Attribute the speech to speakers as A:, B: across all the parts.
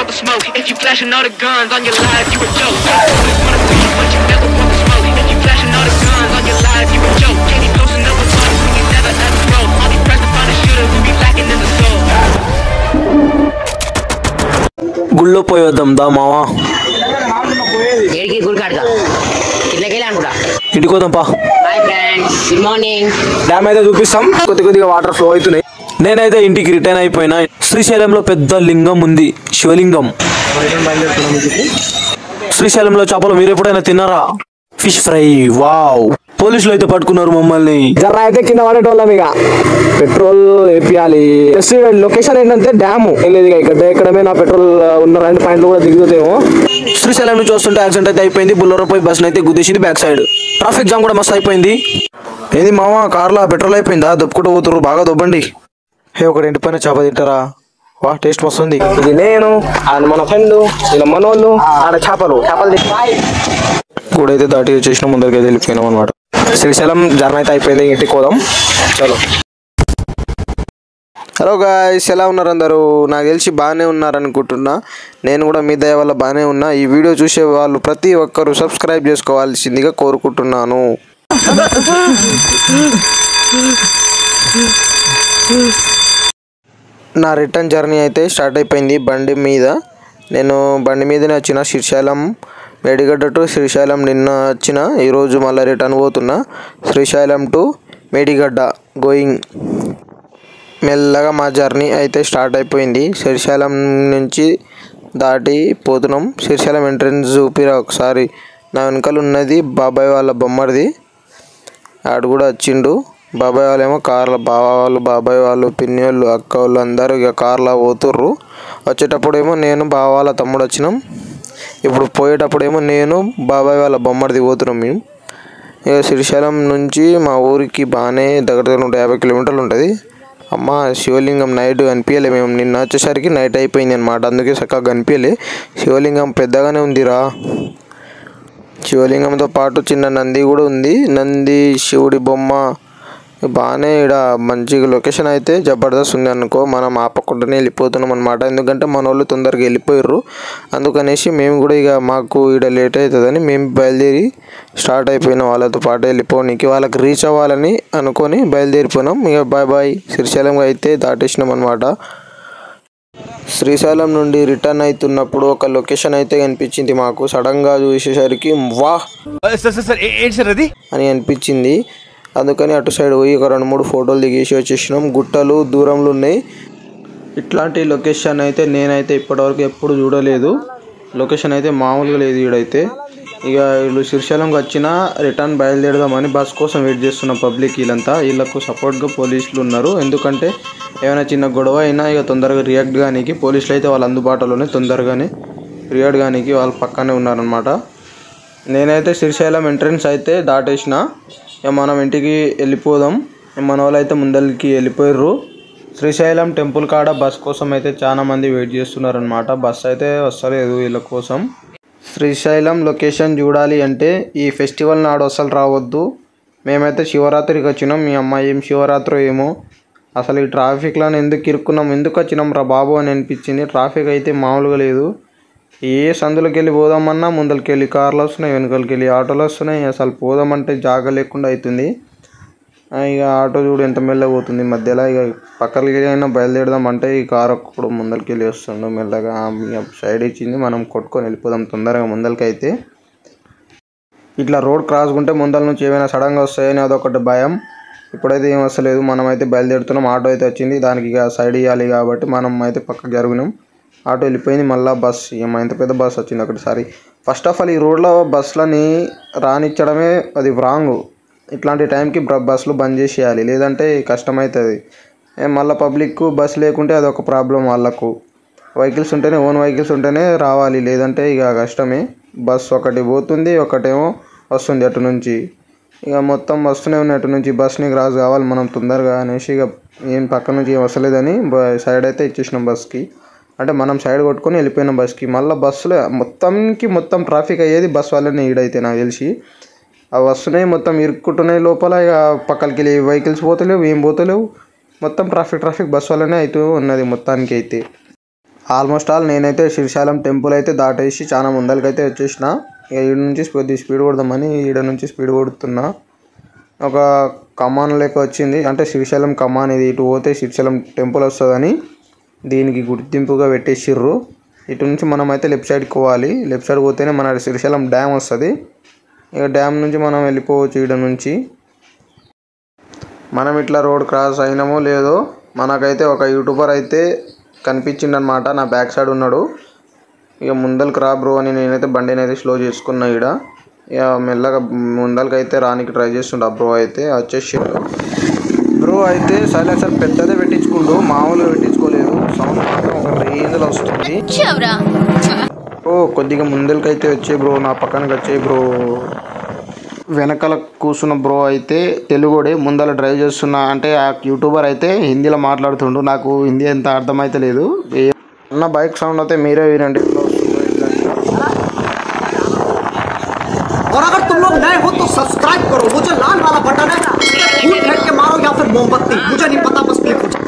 A: want the smoke. If you flashing all the guns on your life, you a joke. Always wanna see you, but you never want the smoke. If you flashing all the guns on your life, you a joke. Can't be close enough with us when you never ever broke. I'll be pressed to find a shooter who be lacking in the soul.
B: గుళ్ళో పోయి వద్దాం దా మావా
C: ఏడికి గుడికాడుగా ఇట్లకి వెళ్ళి అనుకుంటా
B: ఇంటికి వద్దాం పా
C: hi friends good morning
B: dam అయితే చూపిస్తాం కొద్ది కొద్దిగా వాటర్ ఫ్లో అవుతున్నాయి నేనైతే ఇంటికి రిటర్న్ అయిపోయినా శ్రీశైలంలో పెద్ద లింగం ఉంది శివలింగం శ్రీశైలంలో చేపలు మీరు ఎప్పుడైనా తిన్నారా ఫిష్ ఫ్రై వావ్ పోలీసులు అయితే పట్టుకున్నారు మమ్మల్ని
D: జర్ర అయితే కింద పడేటోళ్ళం ఇక పెట్రోల్ వేపియాలి జస్ట్ లొకేషన్ ఏంటంటే డ్యామ్ లేదు ఇక ఇక్కడ ఎక్కడమే నా పెట్రోల్ ఉన్న రెండు పాయింట్లు కూడా దిగుతాయేమో
B: శ్రీశైలం నుంచి వస్తుంటే యాక్సిడెంట్ అయితే అయిపోయింది బుల్లరో పోయి బస్ అయితే గుద్దేసింది బ్యాక్ సైడ్ ట్రాఫిక్ జామ్ కూడా మస్తు అయిపోయింది ఏంది మామ కార్లో పెట్రోల్ అయిపోయిందా దొప్పుకుంటూ పోతున్నారు బాగా దొబ్బండి హే ఒకటి ఇంటి పైన చేప తింటారా వా టేస్ట్ మస్తు ఉంది
D: ఇది నేను ఆడ మన ఫ్రెండ్ ఇలా మనోళ్ళు ఆడ చేపలు చేపలు
B: కూడా అయితే దాటి వచ్చేసిన ముందరికి అయితే వెళ్ళిపోయినాం అనమాట శ్రీశైలం జర్నీ అయితే అయిపోయింది ఇంటికి పోదాం చలో హలో గాయస్ ఎలా ఉన్నారు అందరూ నాకు తెలిసి బాగానే ఉన్నారనుకుంటున్నా నేను కూడా మీ దయ వల్ల బాగానే ఉన్నా ఈ వీడియో చూసే వాళ్ళు ప్రతి ఒక్కరూ సబ్స్క్రైబ్ చేసుకోవాల్సిందిగా కోరుకుంటున్నాను నా రిటర్న్ జర్నీ అయితే స్టార్ట్ అయిపోయింది బండి మీద నేను బండి మీదనే వచ్చిన శ్రీశైలం మేడిగడ్డ టు శ్రీశైలం నిన్న వచ్చిన ఈరోజు మళ్ళీ రిటర్న్ పోతున్నా శ్రీశైలం టు మేడిగడ్డ గోయింగ్ మెల్లగా మా జర్నీ అయితే స్టార్ట్ అయిపోయింది శ్రీశైలం నుంచి దాటి పోతున్నాం శ్రీశైలం ఎంట్రన్స్ చూపిరా ఒకసారి నా వెనకాల ఉన్నది బాబాయ్ వాళ్ళ బొమ్మడిది ఆడు కూడా వచ్చిండు బాబాయ్ వాళ్ళేమో కార్ల బావ వాళ్ళు బాబాయ్ వాళ్ళు పిన్ని వాళ్ళు అక్క వాళ్ళు అందరూ ఇక కార్లో పోతుర్రు వచ్చేటప్పుడేమో నేను బావ వాళ్ళ తమ్ముడు వచ్చినాం ఇప్పుడు పోయేటప్పుడేమో నేను బాబాయ్ వాళ్ళ బొమ్మడిది పోతున్నాం మేము ఇక శ్రీశైలం నుంచి మా ఊరికి బాగానే దగ్గర దగ్గర నూట యాభై కిలోమీటర్లు ఉంటుంది అమ్మ శివలింగం నైట్ కనిపించలే మేము నిన్న వచ్చేసరికి నైట్ అయిపోయింది అనమాట అందుకే చక్కగా కనిపించలే శివలింగం పెద్దగానే ఉందిరా శివలింగంతో పాటు చిన్న నంది కూడా ఉంది నంది శివుడి బొమ్మ బాగానే ఇక్కడ మంచి లొకేషన్ అయితే జబర్దస్త్ ఉంది అనుకో మనం ఆపకుండానే వెళ్ళిపోతున్నాం అనమాట ఎందుకంటే మన వాళ్ళు తొందరగా వెళ్ళిపోయారు అందుకనేసి మేము కూడా ఇక మాకు ఇక్కడ లేట్ అవుతుందని మేము బయలుదేరి స్టార్ట్ అయిపోయినాం వాళ్ళతో పాటు వెళ్ళిపోనీకి వాళ్ళకి రీచ్ అవ్వాలని అనుకొని బయలుదేరిపోయినాం ఇక బాయ్ బాయ్ శ్రీశైలం అయితే దాటేసినాం అనమాట శ్రీశైలం నుండి రిటర్న్ అవుతున్నప్పుడు ఒక లొకేషన్ అయితే కనిపించింది మాకు సడన్గా చూసేసరికి వాహ్
E: సార్ సార్ సార్ ఏ- ఏంటి సార్ అది
B: అని అనిపించింది అందుకని అటు సైడ్ పోయి ఒక రెండు మూడు ఫోటోలు దిగేసి వచ్చేసినాం గుట్టలు దూరంలో ఉన్నాయి ఇట్లాంటి లొకేషన్ అయితే నేనైతే ఇప్పటివరకు ఎప్పుడు చూడలేదు లొకేషన్ అయితే మామూలుగా లేదు ఈడైతే ఇక వీళ్ళు శ్రీశైలంకి వచ్చిన రిటర్న్ బయలుదేరదామని బస్ కోసం వెయిట్ చేస్తున్న పబ్లిక్ వీళ్ళంతా వీళ్ళకు సపోర్ట్గా పోలీసులు ఉన్నారు ఎందుకంటే ఏమైనా చిన్న గొడవ అయినా ఇక తొందరగా రియాక్ట్ కానీకి పోలీసులు అయితే వాళ్ళ అందుబాటులోనే తొందరగానే రియాక్ట్ కానీకి వాళ్ళు పక్కనే ఉన్నారనమాట నేనైతే శ్రీశైలం ఎంట్రన్స్ అయితే దాటేసిన ఇక మనం ఇంటికి వెళ్ళిపోదాం ఇక మన వాళ్ళు అయితే ముందరికి వెళ్ళిపోయారు శ్రీశైలం టెంపుల్ కాడ బస్ కోసం అయితే చాలా మంది వెయిట్ చేస్తున్నారనమాట బస్ అయితే వస్తలేదు వీళ్ళ కోసం శ్రీశైలం లొకేషన్ చూడాలి అంటే ఈ ఫెస్టివల్ నాడు అసలు రావద్దు మేమైతే శివరాత్రికి వచ్చినాం మీ అమ్మాయి ఏం శివరాత్రి ఏమో అసలు ఈ ట్రాఫిక్లో ఎందుకు ఇరుక్కున్నాం ఎందుకు వచ్చినాం రా బాబు అని అనిపించింది ట్రాఫిక్ అయితే మామూలుగా లేదు ఏ సందులోకి వెళ్ళి పోదామన్నా ముందరికి వెళ్ళి కార్లు వస్తున్నాయి వెనుకలకి వెళ్ళి ఆటోలు వస్తున్నాయి అసలు పోదామంటే జాగ లేకుండా అవుతుంది ఆ, ఇక ఆటో చూడు ఎంత మెల్లగా పోతుంది మధ్యలో ఇక పక్కకి అయినా బయలుదేరదాం అంటే ఈ కార్ ఒక్కడు ముందరికి వెళ్ళి వస్తుండు మెల్లగా ఆ, ఇక సైడ్ ఇచ్చింది మనం కొట్టుకొని వెళ్ళిపోదాం తొందరగా ముందరికి అయితే ఇట్లా రోడ్ క్రాస్ ఉంటే ముందల నుంచి ఏమైనా సడన్గా వస్తాయని అదొకటి భయం ఇప్పుడైతే ఏం వస్తలేదు మనం అయితే బయలుదేరుతున్నాం ఆటో అయితే వచ్చింది దానికి ఇక సైడ్ ఇవ్వాలి కాబట్టి మనం అయితే పక్కకు జరుగునాం ఆటో వెళ్ళిపోయింది మళ్ళీ బస్ ఏమో ఎంత పెద్ద బస్ వచ్చింది ఒకటిసారి ఫస్ట్ ఆఫ్ ఆల్ ఈ రోడ్లో బస్సులని రానిచ్చడమే అది రాంగ్ ఇట్లాంటి టైంకి బ్ర- బస్సులు బంద్ చేసేయాలి లేదంటే కష్టమవుతుంది మళ్ళీ పబ్లిక్ బస్ లేకుంటే అదొక ప్రాబ్లం వాళ్ళకు వెహికల్స్ ఉంటేనే ఓన్ వెహికల్స్ ఉంటేనే రావాలి లేదంటే ఇక కష్టమే బస్ ఒకటి పోతుంది ఒకటేమో వస్తుంది అటు నుంచి ఇక మొత్తం వస్తూనే ఉన్నాయి అటు నుంచి బస్ని క్రాస్ కావాలి మనం తొందరగా అనేసి ఇక ఏం పక్క నుంచి ఏం వస్తలేదని బ- సైడ్ అయితే ఇచ్చేసినాం బస్కి అంటే మనం సైడ్ కొట్టుకొని వెళ్ళిపోయినాం బస్కి మళ్ళీ బస్సులో మొత్తంకి మొత్తం ట్రాఫిక్ అయ్యేది బస్ వాళ్ళనే ఈడైతే నాకు తెలిసి అవి వస్తున్నాయి మొత్తం ఇరుక్కుంటున్నాయి లోపల ఇక పక్కలకి వెళ్ళి వెహికల్స్ పోతలేవు ఏం పోతలేవు మొత్తం ట్రాఫిక్ ట్రాఫిక్ బస్ వల్లనే అవుతూ ఉన్నది మొత్తానికి అయితే ఆల్మోస్ట్ ఆల్ నేనైతే శ్రీశైలం టెంపుల్ అయితే దాటేసి చాలా ముందలకైతే వచ్చేసిన ఇక ఈడ నుంచి కొద్ది స్పీడ్ కొడదామని ఈడ నుంచి స్పీడ్ కొడుతున్నా ఒక కమాన్ లెక్క వచ్చింది అంటే శ్రీశైలం కమాన్ ఇది ఇటు పోతే శ్రీశైలం టెంపుల్ వస్తుందని దీనికి గుర్తింపుగా పెట్టేసిర్రు ఇటు నుంచి మనం అయితే లెఫ్ట్ సైడ్కి పోవాలి లెఫ్ట్ సైడ్ పోతేనే మన శ్రీశైలం డ్యామ్ వస్తుంది ఇక డ్యామ్ నుంచి మనం వెళ్ళిపోవచ్చు ఈడ నుంచి మనం ఇట్లా రోడ్ క్రాస్ అయినామో లేదో మనకైతే ఒక యూట్యూబర్ అయితే కనిపించిండనమాట నా బ్యాక్ సైడ్ ఉన్నాడు ఇక ముందరికి రా బ్రో అని నేనైతే బండిని అయితే స్లో చేసుకున్నా ఈడ ఇక మెల్లగా ముందలకి అయితే రానికి ట్రై చేస్తుండ బ్రో అయితే వచ్చేసి బ్రో అయితే సైలెన్సర్ పెద్దదే పెట్టించుకుంటూ మామూలుగా పెట్టించుకోలేదు సౌండ్ మాత్రం ఒక రేంజ్లో వస్తుంది ఓ కొద్దిగా ముందలకైతే వచ్చే బ్రో నా పక్కనకి వచ్చే బ్రో వెనకాల కూర్చున్న బ్రో అయితే తెలుగుడే ముందర డ్రైవ్ చేస్తున్నా అంటే ఆ యూట్యూబర్ అయితే హిందీలో మాట్లాడుతుండు నాకు హిందీ ఎంత అర్థమైతే లేదు ఏ- అన్న బైక్ సౌండ్ అయితే మీరే వినండి ఎట్లా వస్తుందో ఏంటని.
F: और अगर तुम लोग नए हो तो सब्सक्राइब करो वो जो लाल वाला बटन है उस पे फूट फेंक के मारो या फिर मोमबत्ती मुझे नहीं पता बस क्लिक हो जाए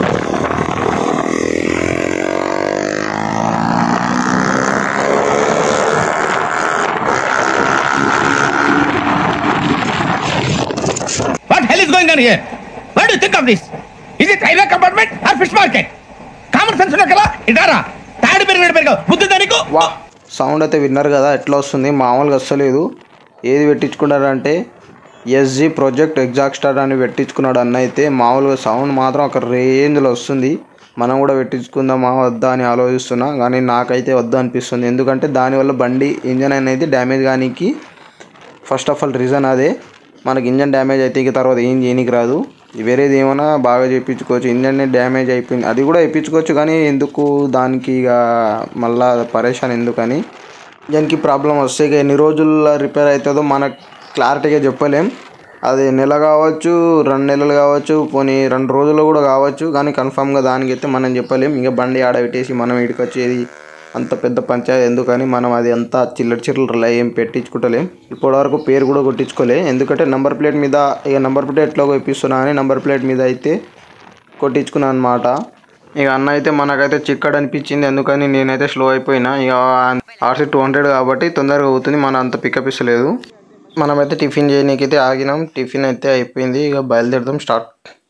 E: What hell is going on here? What do you think of this? Is it railway compartment or fish market? Common sense ఉన్న కదా ఇటారా తాడు పెరిగినట్టు పెరిగావు బుద్ధి దానికి
B: వా సౌండ్ అయితే విన్నారు కదా ఎట్లా వస్తుంది మామూలుగా వస్తలేదు ఏది పెట్టించుకున్నాడంటే ఎస్జి ప్రాజెక్ట్ ఎగ్జాక్ స్టార్ అని పెట్టించుకున్నాడు అన్న అయితే మామూలుగా సౌండ్ మాత్రం ఒక రేంజ్లో వస్తుంది మనం కూడా పెట్టించుకుందామా వద్దా అని ఆలోచిస్తున్నా కానీ నాకైతే వద్దు అనిపిస్తుంది ఎందుకంటే దానివల్ల బండి ఇంజన్ అనేది డ్యామేజ్ కానీకి ఫస్ట్ ఆఫ్ ఆల్ రీజన్ అదే మనకి ఇంజన్ డ్యామేజ్ అయితే ఇక తర్వాత ఏం చేయనీకి రాదు వేరేది ఏమైనా బాగా చేయించుకోవచ్చు ఇంజన్ డ్యామేజ్ అయిపోయింది అది కూడా వేయించుకోవచ్చు కానీ ఎందుకు దానికి ఇక మళ్ళా పరేషాన్ ఎందుకని ఇంజన్కి ప్రాబ్లం వస్తే ఇక ఎన్ని రోజుల్లో రిపేర్ అవుతుందో మనకు క్లారిటీగా చెప్పలేం అది నెల కావచ్చు రెండు నెలలు కావచ్చు పోనీ రెండు రోజులు కూడా కావచ్చు కానీ కన్ఫామ్గా దానికి అయితే మనం చెప్పలేం ఇంకా బండి ఆడ పెట్టేసి మనం ఇక్కడికి వచ్చేది అంత పెద్ద పంచాయతీ ఎందుకని మనం అది అంతా చిల్లర చిల్లర ఏం పెట్టించుకుంటలేం ఇప్పటివరకు పేరు కూడా కొట్టించుకోలే ఎందుకంటే నంబర్ ప్లేట్ మీద ఇక నంబర్ ప్లేట్లో ఇప్పిస్తున్నా అని నంబర్ ప్లేట్ మీద అయితే కొట్టించుకున్నాను అనమాట ఇక అన్న అయితే మనకైతే చిక్కడు అనిపించింది ఎందుకని నేనైతే స్లో అయిపోయినా ఇక ఆర్సీ టూ హండ్రెడ్ కాబట్టి తొందరగా అవుతుంది మన అంత పికప్ ఇస్తలేదు మనమైతే టిఫిన్ చేయనీకి అయితే ఆగినాం టిఫిన్ అయితే అయిపోయింది ఇక బయలుదేరదాం స్టార్ట్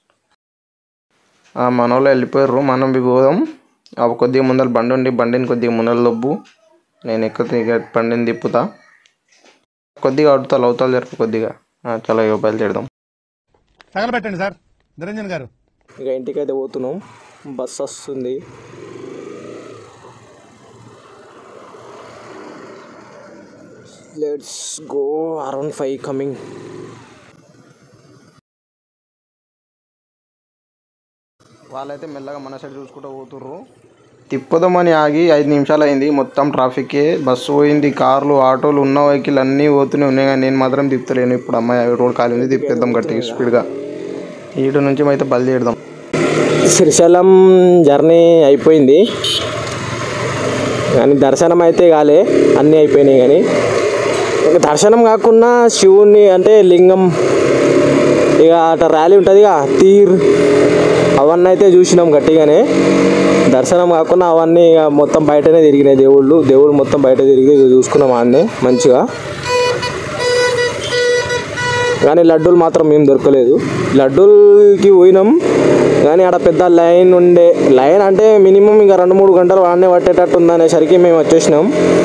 B: ఆ, మన వాళ్ళు వెళ్ళిపోయారు మనం బి పోదాం ఆ కొద్దిగా ముందర బండి ఉండి బండిని కొద్దిగా ముందర లొబ్బు నేను ఎక్కువ ఇక బండిని తిప్పుతా కొద్దిగా అవుతాలు అవుతాలు జరుపు కొద్దిగా ఆ, చాలా ఇక బయలుదేరదాం
E: తగలబెట్టండి సార్ నిరంజన్ గారు
D: ఇక ఇంటికైతే పోతున్నాం బస్ వస్తుంది let's go around five coming
B: వాళ్ళైతే మెల్లగా మన సైడ్ చూసుకుంటూ పోతుర్రు తిప్పుదామని ఆగి ఐదు నిమిషాలు అయింది మొత్తం ట్రాఫిక్కే బస్సు పోయింది కార్లు ఆటోలు ఉన్న వెహికల్ అన్నీ పోతూనే ఉన్నాయి కానీ నేను మాత్రం తిప్పుతలేను ఇప్పుడు అమ్మాయి రోడ్ ఖాళీ ఉంది తిప్పేద్దాం గట్టిగా స్పీడ్గా ఈడ నుంచి అయితే బయలుదేరదాం
D: శ్రీశైలం జర్నీ అయిపోయింది కానీ దర్శనం అయితే కాలే అన్నీ అయిపోయినాయి కానీ ఇక దర్శనం కాకుండా శివుణ్ణి అంటే లింగం ఇక అట్లా ర్యాలీ ఉంటుంది ఇక తీర్ అవన్నీ అయితే చూసినాం గట్టిగానే దర్శనం కాకుండా అవన్నీ ఇక మొత్తం బయటనే తిరిగినాయి దేవుళ్ళు దేవుళ్ళు మొత్తం బయట తిరిగి ఇక చూసుకున్నాం అన్నీ మంచిగా కానీ లడ్డూలు మాత్రం ఏం దొరకలేదు లడ్డూలకి పోయినాం కానీ ఆడ పెద్ద లైన్ ఉండే లైన్ అంటే మినిమం ఇంకా రెండు మూడు గంటలు వాడినే పట్టేటట్టు ఉందనేసరికి మేము వచ్చేసినాం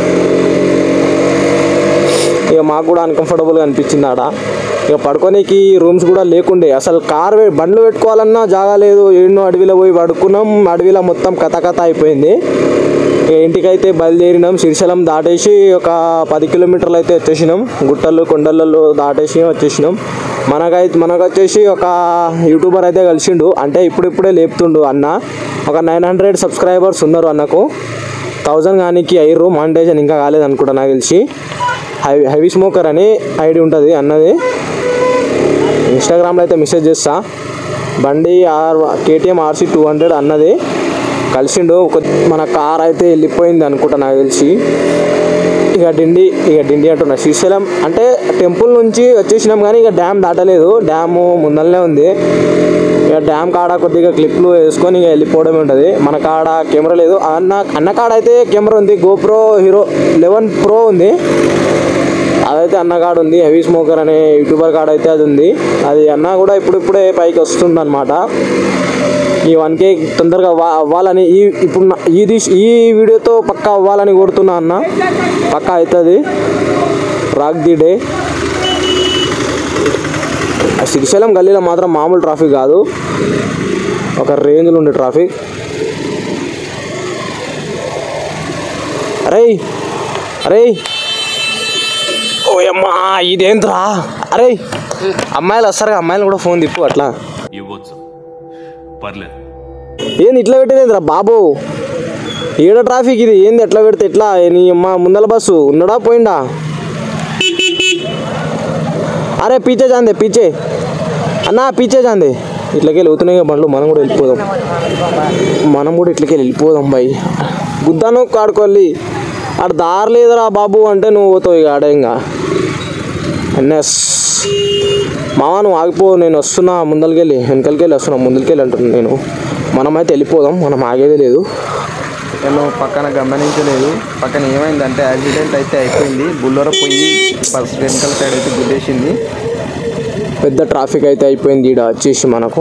D: ఇక మాకు కూడా అన్కంఫర్టబుల్గా అనిపించింది ఆడ ఇక పడుకోనికి రూమ్స్ కూడా లేకుండే అసలు కార్ వే- బండ్లు పెట్టుకోవాలన్నా జాగా లేదు ఎన్నో అడవిలో పోయి పడుకున్నాం అడవిలో మొత్తం కథ కథ అయిపోయింది ఇక ఇంటికైతే బయలుదేరినాం శ్రీశైలం దాటేసి ఒక పది కిలోమీటర్లు అయితే వచ్చేసినాం గుట్టలు కొండలలో దాటేసి వచ్చేసినాం మనకైతే మనకు వచ్చేసి ఒక యూట్యూబర్ అయితే కలిసిండు అంటే ఇప్పుడిప్పుడే లేపుతుండు అన్న ఒక నైన్ హండ్రెడ్ సబ్స్క్రైబర్స్ ఉన్నారు అన్నకు థౌజండ్ కానీకి అయ్యారు మానిటైజన్ ఇంకా కాలేదు అనుకుంటా నాకు తెలిసి హై హెవీ స్మోకర్ అని ఐడి ఉంటుంది అన్నది ఇన్స్టాగ్రామ్లో అయితే మెసేజ్ చేస్తా బండి or KTM RC two hundred అన్నది కలిసిండు ఒక మన కార్ అయితే వెళ్ళిపోయింది అనుకుంటా నాకు తెలిసి ఇక డిండి ఇక డిండి అంటున్నా శ్రీశైలం అంటే టెంపుల్ నుంచి వచ్చేసినాం కానీ ఇక డ్యామ్ దాటలేదు డ్యాము ముందరనే ఉంది ఇక డ్యామ్ కాడ కొద్దిగా క్లిప్లు వేసుకొని ఇక వెళ్ళిపోవడమే ఉంటుంది మన కాడ కెమెరా లేదు అన్న అన్న కాడ అయితే కెమెరా ఉంది గోప్రో హీరో లెవెన్ ప్రో ఉంది అదైతే అన్న కాడ ఉంది హెవీ స్మోకర్ అనే యూట్యూబర్ కాడ అయితే అది ఉంది అది అన్న కూడా ఇప్పుడిప్పుడే పైకి వస్తుంది అనమాట ఈ వన్ కే తొందరగా అవ్వ- అవ్వాలని ఈ ఇప్పుడు నా- ఇది ఈ వీడియోతో పక్కా అవ్వాలని కోరుతున్నా అన్న పక్కా అవుతుంది రాక్ ది డే ఆ శ్రీశైలం గల్లీలో మాత్రం మామూలు ట్రాఫిక్ కాదు ఒక రేంజ్లో ఉండే ట్రాఫిక్ అరే అరే ఓయమ్మా ఇదేంట్రా అరే అమ్మాయిలు వస్తారు అమ్మాయిలు కూడా ఫోన్ తిప్పు అట్లా
G: ఇవ్వచ్చు పర్లేదు
D: ఏంది ఇట్లా పెట్టేదేంద్రా బాబు ఏడ ట్రాఫిక్ ఇది ఏంది ఎట్లా పెడితే ఎట్లా నీ మా ముందల బస్సు ఉన్నడా పోయిండా అరే పీచే జాందే పీచే అన్నా పీచే జాందే ఇట్లకి వెళ్తున్నాయి బండ్లు మనం కూడా వెళ్ళిపోదాం మనం కూడా ఇట్లకి వెళ్ళిపోదాం బాయ్ గుద్దాను కాడుకోవాలి ఆడ దారి లేదురా బాబు అంటే నువ్వు పోతావు ఇక ఆడ ఇంకా ఎన్ఎస్ మావా నువ్వు ఆగిపో నేను వస్తున్నా ముందరికెళ్ళి వెనకలికెళ్ళి వస్తున్నా ముందరికెళ్ళి అంటున్నాను నేను మనమైతే వెళ్ళిపోదాం మనం ఆగేదే లేదు
B: నేను పక్కన గమనించలేదు పక్కన ఏమైందంటే యాక్సిడెంట్ అయితే అయిపోయింది బుల్లర పోయి బస్ వెనకాల సైడ్ అయితే గుద్దేసింది
D: పెద్ద ట్రాఫిక్ అయితే అయిపోయింది ఈడ వచ్చేసి మనకు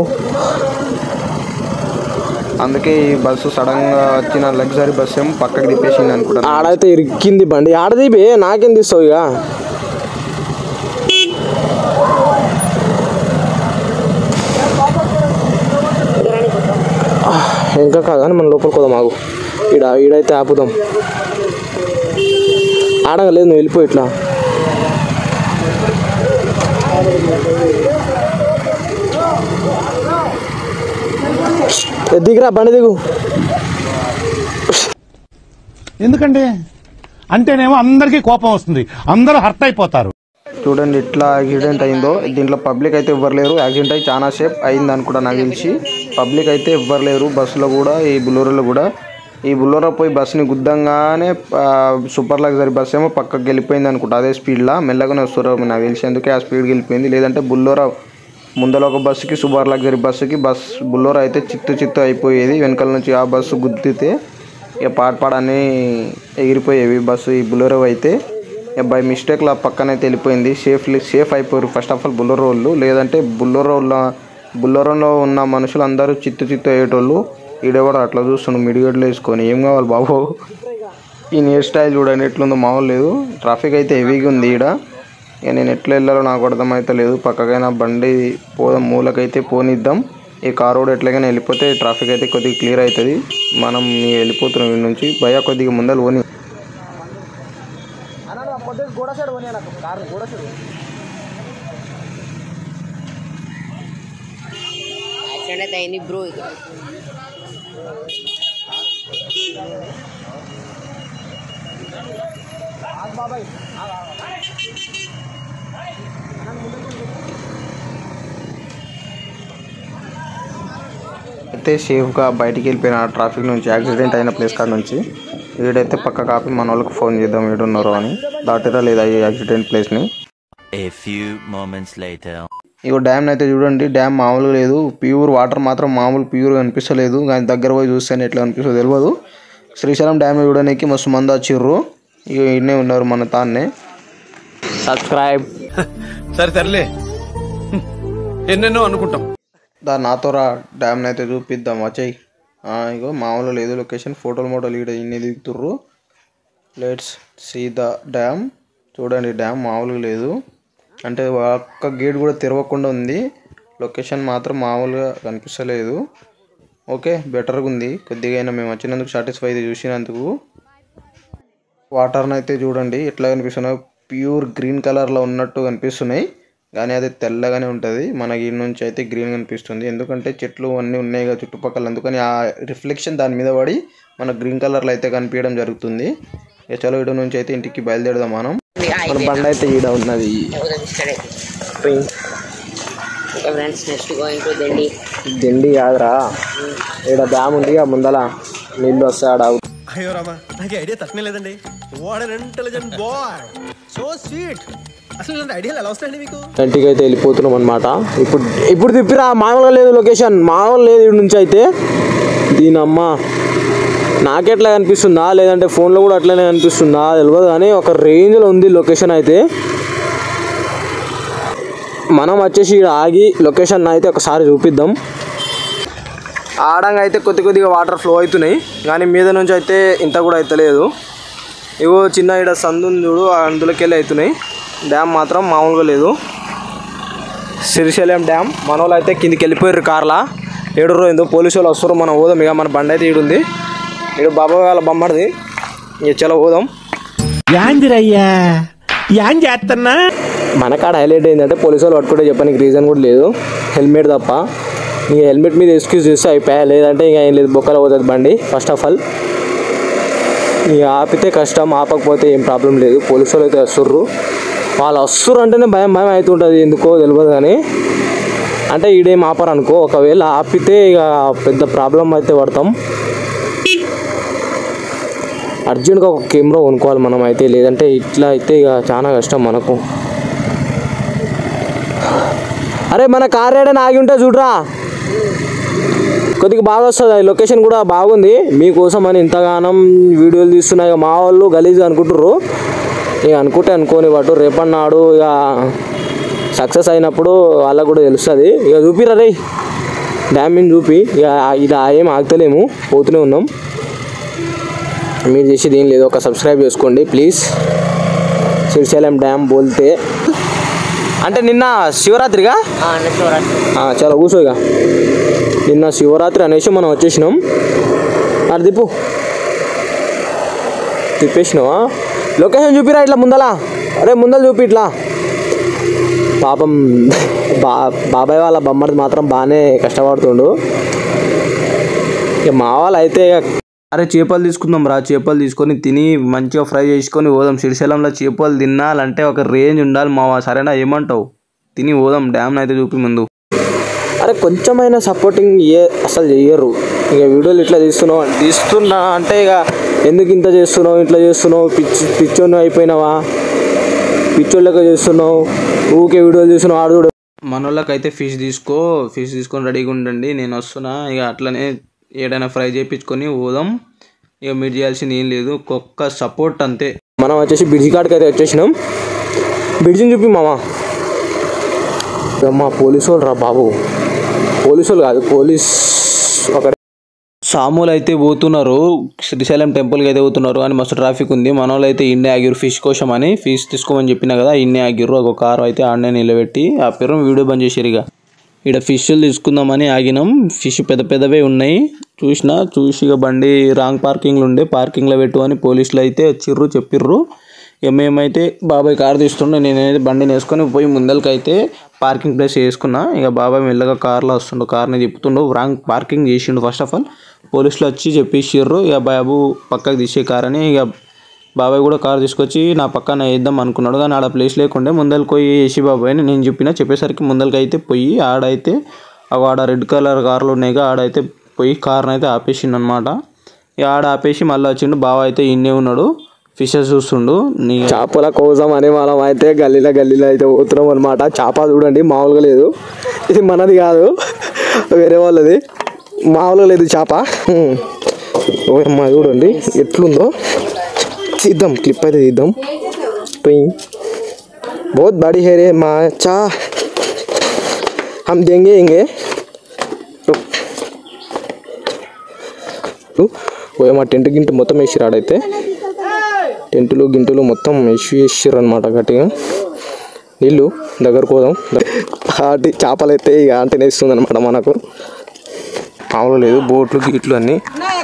B: అందుకే ఈ బస్సు సడన్గా వచ్చిన లగ్జరీ బస్సు ఏమో పక్కకి తిప్పేసింది అనుకుంటాను
D: ఆడైతే ఇరిక్కింది బండి ఆడది బే నాకేం తీస్తావు ఇక ఆ, ఇంకా కాదు కానీ మనం లోపలికి పోదాం ఆగు ఈడ ఈడైతే ఆపుదాం ఆడగలేదు నువ్వు వెళ్ళిపో ఇట్లా ఏ, దిగురా బండి దిగు
H: ఎందుకంటే అంటేనేమో అందరికీ కోపం వస్తుంది అందరూ హర్ట్ అయిపోతారు
B: చూడండి ఎట్లా యాక్సిడెంట్ అయిందో దీంట్లో పబ్లిక్ అయితే ఎవ్వరు లేరు యాక్సిడెంట్ అయి చాలా సేపు అయింది అనుకుంటా నాకు తెలిసి పబ్లిక్ అయితే ఎవ్వరు లేరు బస్సులో కూడా ఈ బులోరోలో కూడా ఈ బులోరో పోయి బస్సుని గుద్దంగానే ఆ, సూపర్ లగ్జరీ బస్ ఏమో పక్కకి వెళ్ళిపోయింది అనుకుంటా అదే స్పీడ్లో మెల్లగానే వస్తారు నాకు తెలిసి అందుకే ఆ స్పీడ్కి వెళ్ళిపోయింది లేదంటే బుల్లోరా ముందర ఒక బస్సుకి సూపర్ లగ్జరీ బస్సుకి బస్ బుల్లోరా అయితే చిత్తు చిత్తు అయిపోయేది వెనకాల నుంచి ఆ బస్సు గుద్దితే ఇక పాట పాడని ఎగిరిపోయేవి బస్సు ఈ బులోరో అయితే ఇక బై మిస్టేక్లో పక్కన అయితే వెళ్ళిపోయింది సేఫ్లీ సేఫ్ అయిపోయారు ఫస్ట్ ఆఫ్ ఆల్ బుల్లరో వాళ్ళు లేదంటే బుల్లరోలో బుల్లరోలో ఉన్న మనుషులు అందరూ చిత్తు చిత్తు అయ్యేటోళ్ళు ఈడెవడు అట్లా చూస్తుండు మిడిగడ్లు వేసుకొని ఏం కావాలి బాబు ఈ హెయిర్ స్టైల్ చూడండి ఎట్లుందో మామూలు లేదు ట్రాఫిక్ అయితే హెవీగా ఉంది ఈడ ఇక నేను ఎట్లా వెళ్ళాలో నాకు అర్థమైతే లేదు పక్కకైనా బండి పోదాం మూలకైతే పోనిద్దాం ఈ కార్ రోడ్ ఎట్లాగైనా వెళ్ళిపోతే ట్రాఫిక్ అయితే కొద్దిగా క్లియర్ అవుతుంది మనం ఇక వెళ్ళిపోతున్నాం వీడి నుంచి భయ కొద్దిగా ముందర పోని
C: యాక్సిడెంట్ అయితే అయింది బ్రో
B: అయితే సేఫ్గా బయటికి వెళ్ళిపోయిన ఆ ట్రాఫిక్ నుంచి యాక్సిడెంట్ అయిన ప్లేస్ కాడ నుంచి వీడైతే పక్క కాపీ మన వాళ్ళకి ఫోన్ చేద్దాం వీడున్నారో అని దాటిరా లేదా ఈ యాక్సిడెంట్ ప్లేస్ని
G: A few moments later.
B: ఇగో డ్యామ్ అయితే చూడండి డ్యామ్ మామూలుగా లేదు ప్యూర్ వాటర్ మాత్రం మామూలు ప్యూర్ కనిపిస్తలేదు కానీ దగ్గర పోయి చూస్తేనే ఎట్లా కనిపిస్తుందో తెలియదు శ్రీశైలం డ్యామ్ చూడడానికి మస్తు మంది వచ్చిర్రు ఇక ఇన్నే ఉన్నారు మన తాన్నే
D: సబ్స్క్రైబ్
I: సరే తరలే ఎన్నెన్నో అనుకుంటాం
B: దా నాతో రా డ్యామ్ని అయితే చూపిద్దాం వచ్చాయి ఇగో మామూలు లేదు లొకేషన్ ఫోటోలు మోటోలు ఇక్కడ ఇన్ని దిగుతుర్రు లెట్స్ సీ ద డ్యామ్ చూడండి డ్యామ్ మామూలుగా లేదు అంటే ఒక్క గేట్ కూడా తెరవకుండా ఉంది లొకేషన్ మాత్రం మామూలుగా కనిపిస్తలేదు ఓకే బెటర్గా ఉంది కొద్దిగా అయినా మేము వచ్చినందుకు సాటిస్ఫై అయితే చూసినందుకు వాటర్ని అయితే చూడండి ఎట్లా కనిపిస్తున్నాయి ప్యూర్ గ్రీన్ కలర్లో ఉన్నట్టు కనిపిస్తున్నాయి కానీ అది తెల్లగానే ఉంటుంది మనకి ఈ నుంచి అయితే గ్రీన్ కనిపిస్తుంది ఎందుకంటే చెట్లు అన్నీ ఉన్నాయి కదా చుట్టుపక్కల అందుకని ఆ రిఫ్లెక్షన్ దాని మీద పడి మన గ్రీన్ కలర్లో అయితే కనిపించడం జరుగుతుంది ఇక చలో ఇటు నుంచి అయితే ఇంటికి బయలుదేరదాం మనం
D: మన బండి అయితే ఈడ ఉన్నది
C: okay friends next going to దండి
D: దిండి కాదురా ఈడ డ్యామ్ ఉంది ఆ ముందల నీళ్ళు వస్తాయి ఆడ
I: అయ్యో రామా నాకు ఐడియా తట్టనే లేదండి
D: ఇంటికి అయితే వెళ్ళిపోతున్నాం అనమాట ఇప్పుడు ఇప్పుడు తిప్పిరా మామూలుగా లేదు లొకేషన్ మామూలు లేదు ఇటు నుంచి అయితే దీని అమ్మ నాకెట్లా కనిపిస్తుందా లేదంటే ఫోన్లో కూడా అట్లనే కనిపిస్తుందా తెలియదు కానీ ఒక రేంజ్లో ఉంది లొకేషన్ అయితే మనం వచ్చేసి ఈడ ఆగి లొకేషన్ అయితే ఒకసారి చూపిద్దాం ఆడంగా అయితే కొద్ది కొద్దిగా వాటర్ ఫ్లో అవుతున్నాయి కానీ మీద నుంచి అయితే ఇంత కూడా అవుతలేదు ఇగో చిన్న ఈడ సందు ఉంది చూడు అందులోకి వెళ్ళి అవుతున్నాయి డ్యామ్ మాత్రం మామూలుగా లేదు శ్రీశైలం డ్యామ్ మన వాళ్ళు అయితే కిందికి వెళ్ళిపోయారు కార్లా ఏడు రోజు పోలీసు వాళ్ళు వస్తారు మనం పోదాం ఇక మన బండి అయితే ఈడుంది ఈడు బాబా వాళ్ళ బొమ్మడిది ఇక చలో పోదాం
E: యాందిరయ్యా యాన్ చేస్తున్నా
D: మన కాడ హైలైట్ ఏంటంటే పోలీసు వాళ్ళు పట్టుకుంటే చెప్పడానికి రీజన్ కూడా లేదు హెల్మెట్ తప్ప ఇక హెల్మెట్ మీద ఎక్స్క్యూజ్ చేస్తే అయిపోయా లేదంటే ఇక ఏం లేదు బొక్కలు పోతుంది బండి ఫస్ట్ ఆఫ్ ఆల్ ఇక ఆపితే కష్టం ఆపకపోతే ఏం ప్రాబ్లం లేదు పోలీసు వాళ్ళు అయితే వస్తుర్రు వాళ్ళు వస్తుర్రు అంటేనే భయం భయం అవుతుంటుంది ఎందుకో తెలియదు కానీ అంటే ఈడేం ఆపరు అనుకో ఒకవేళ ఆపితే ఇక పెద్ద ప్రాబ్లం అయితే పడతాం అర్జెంట్గా ఒక కెమెరా కొనుక్కోవాలి మనం అయితే లేదంటే ఇట్లా అయితే ఇక చాలా కష్టం మనకు అరే మన కార్ రైడర్ ఆగి ఉంటే చూడరా కొద్దిగా బాగా వస్తుంది లొకేషన్ కూడా బాగుంది మీకోసం అని ఇంతగానం వీడియోలు తీస్తున్నా ఇక మా వాళ్ళు గలీజ్ అనుకుంటుర్రు ఇక అనుకుంటే అనుకోని వాటు రేపన్నాడు ఇక సక్సెస్ అయినప్పుడు వాళ్ళకు కూడా తెలుస్తుంది ఇక చూపిరా రే డ్యామింగ్ చూపి ఇక ఇది ఏం ఆగుతలేము పోతూనే ఉన్నాం మీరు చేసేది ఏం లేదు ఒక సబ్స్క్రైబ్ చేసుకోండి ప్లీజ్ శ్రీశైలం డ్యామ్ బోల్తే అంటే నిన్న శివరాత్రిగా
C: అన్న శివరాత్రి
D: ఆ, చాలా కూర్చో ఇక నిన్న శివరాత్రి అనేసి మనం వచ్చేసినాం అది తిప్పు తిప్పేసినావా లొకేషన్ చూపిరా ఇట్లా ముందలా అరే ముందల చూపి ఇట్లా పాపం బా బాబాయ్ వాళ్ళ బొమ్మది మాత్రం బాగానే కష్టపడుతుండు ఇక మా వాళ్ళు అయితే ఇక అరే చేపలు తీసుకుందాం రా చేపలు తీసుకొని తిని మంచిగా ఫ్రై చేసుకొని పోదాం శ్రీశైలంలో చేపలు తినాలంటే ఒక రేంజ్ ఉండాలి మా సరేనా ఏమంటావు తిని పోదాం డ్యామ్ అయితే చూపి ముందు అరే కొంచెమైనా సపోర్టింగ్ ఏ అసలు చెయ్యరు ఇక వీడియోలు ఇట్లా తీస్తున్నావు తీస్తున్నా అంటే ఇక ఎందుకు ఇంత చేస్తున్నావు ఇట్లా చేస్తున్నావు పిచ్చి పిచ్చోని అయిపోయినావా పిచ్చోళ్ళక చేస్తున్నావు ఊకే వీడియోలు తీస్తున్నావు ఆడు చూడు మనోళ్ళకైతే ఫిష్ తీసుకో ఫిష్ తీసుకొని రెడీగా ఉండండి నేను వస్తున్నా ఇక అట్లనే ఏదైనా ఫ్రై చేయించుకొని పోదాం ఇక మీరు చేయాల్సింది ఏం లేదు ఒక్క సపోర్ట్ అంతే మనం వచ్చేసి బ్రిడ్జి కాడికి అయితే వచ్చేసినాం బ్రిడ్జిని చూపి మామా మా పోలీసు వాళ్ళు రా బాబు పోలీసు వాళ్ళు కాదు పోలీస్ ఒక సాములు అయితే పోతున్నారు శ్రీశైలం టెంపుల్కి అయితే పోతున్నారు అని మస్తు ట్రాఫిక్ ఉంది మన వాళ్ళు అయితే ఇన్నే ఆగిరు ఫిష్ కోసం అని ఫిష్ తీసుకోమని చెప్పినా కదా ఇన్నే ఆగిర్రు ఒక కారు అయితే ఆడనే నిలబెట్టి ఆ పేరు వీడియో బంద్ చేసారు ఇక ఇక్కడ ఫిష్లు తీసుకుందామని ఆగినాం ఫిష్ పెద్ద పెద్దవే ఉన్నాయి చూసిన చూసి ఇక బండి రాంగ్ పార్కింగ్లో ఉండే పార్కింగ్లో పెట్టు అని పోలీసులు అయితే వచ్చిర్రు చెప్పిర్రు ఇక మేమైతే బాబాయ్ కార్ తీస్తుండే నేనైతే బండిని వేసుకొని పోయి ముందలకి అయితే పార్కింగ్ ప్లేస్ వేసుకున్నా ఇక బాబాయ్ మెల్లగా కార్లో వస్తుండు కార్ని తిప్పుతుండు రాంగ్ పార్కింగ్ చేసిండు ఫస్ట్ ఆఫ్ ఆల్ పోలీసులు వచ్చి చెప్పేసిర్రు ఇక బాబు పక్కకు తీసే కార్ అని ఇక బాబాయ్ కూడా కార్ తీసుకొచ్చి నా పక్కన వేద్దాం అనుకున్నాడు కానీ ఆడ ప్లేస్ లేకుండే ముందరికి పోయి వేసి బాబాయ్ అని నేను చెప్పిన చెప్పేసరికి ముందరికి అయితే పోయి ఆడైతే అవి ఆడ రెడ్ కలర్ కార్లు ఉన్నాయిగా ఆడైతే పోయి కార్ని అయితే ఆపేసిండు అనమాట ఇక ఆడ ఆపేసి మళ్ళీ వచ్చిండు బావ అయితే ఇన్నే ఉన్నాడు ఫిషెస్ చూస్తుండు నీ చేపల కోసం అనే మనం అయితే గల్లీలో గల్లీలో అయితే పోతున్నాం అనమాట చేప చూడండి మామూలుగా లేదు ఇది మనది కాదు వేరే వాళ్ళది మామూలుగా లేదు చేప ఓ అమ్మ చూడండి ఎట్లుందో తీద్దాం క్లిప్ అయితే తీద్దాం పోయి बहुत बड़ी है रे माचा हम देंगे इंगे ఓ మా టెంట్ గింట మొత్తం వేసిరు ఆడైతే టెంటులు గింటులు మొత్తం వేసి వేసిర్రు అనమాట గట్టిగా నీళ్ళు దగ్గరకు పోదాం ఆటి చేపలు అయితే ఇక ఆంటీనే ఇస్తుంది అనమాట మనకు మామూలు లేదు బోట్లు గీట్లు అన్నీ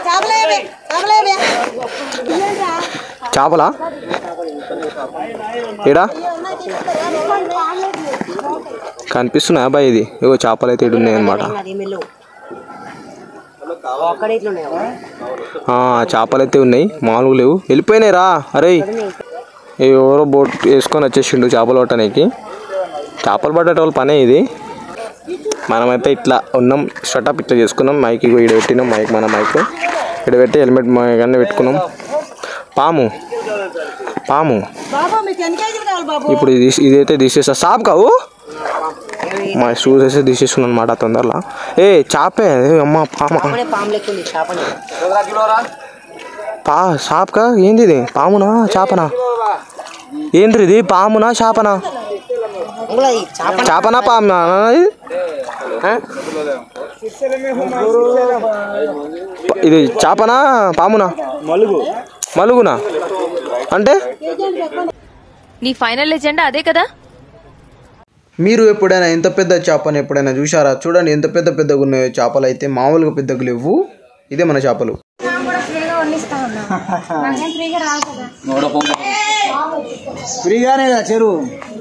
D: చేపలా ఏడా కనిపిస్తున్నా అబ్బాయి ఇది ఇగో చేపలు అయితే ఉన్నాయి అనమాట
C: ఒక్కడ ఇట్లున్నాయా
D: చేపలు అయితే ఉన్నాయి మామూలుగా లేవు వెళ్ళిపోయినాయి రా అరే ఎవరో బోట్ వేసుకొని వచ్చేసిండు చేపలు పట్టడానికి చేపలు పట్టేటోళ్ళ పనే ఇది మనమైతే ఇట్లా ఉన్నాం షటప్ ఇట్లా చేసుకున్నాం మైక్ ఇగో ఈడ పెట్టినాం మైక్ మన మైక్ ఇక్కడ పెట్టి హెల్మెట్ అన్నీ పెట్టుకున్నాం పాము పాము
J: బాబా మీకు ఎన్ని కేజీలు కావాలి బాబు
D: ఇప్పుడు ఇది ఇదైతే తీసేస్తా సాప్ కావు మా షూస్ వేస్తే తీసేసుకున్నాను అనమాట తొందరలో ఏ చాపే ఏ అమ్మ పామ
C: పాపనే పాము లెక్క ఉంది చేపనే
D: పా సాప్కా ఏంది ఇది పామునా చాపనా ఏంటి ఇది పామునా చాపనా
C: ఇందులో ఈ చేప
D: చాపనా పామునా ఇది ఆ? ఇది చాపనా పామునా మలుగు మలుగునా అంటే
J: నీ ఫైనల్ ఎజెండా అదే కదా
B: మీరు ఎప్పుడైనా ఎంత పెద్ద చేపను ఎప్పుడైనా చూసారా చూడండి ఎంత పెద్ద పెద్దగా ఉన్నాయో చేపలు అయితే మామూలుగా పెద్దగా లేవు ఇదే మన చేపలు
F: ఫ్రీగానే కదా చెరువు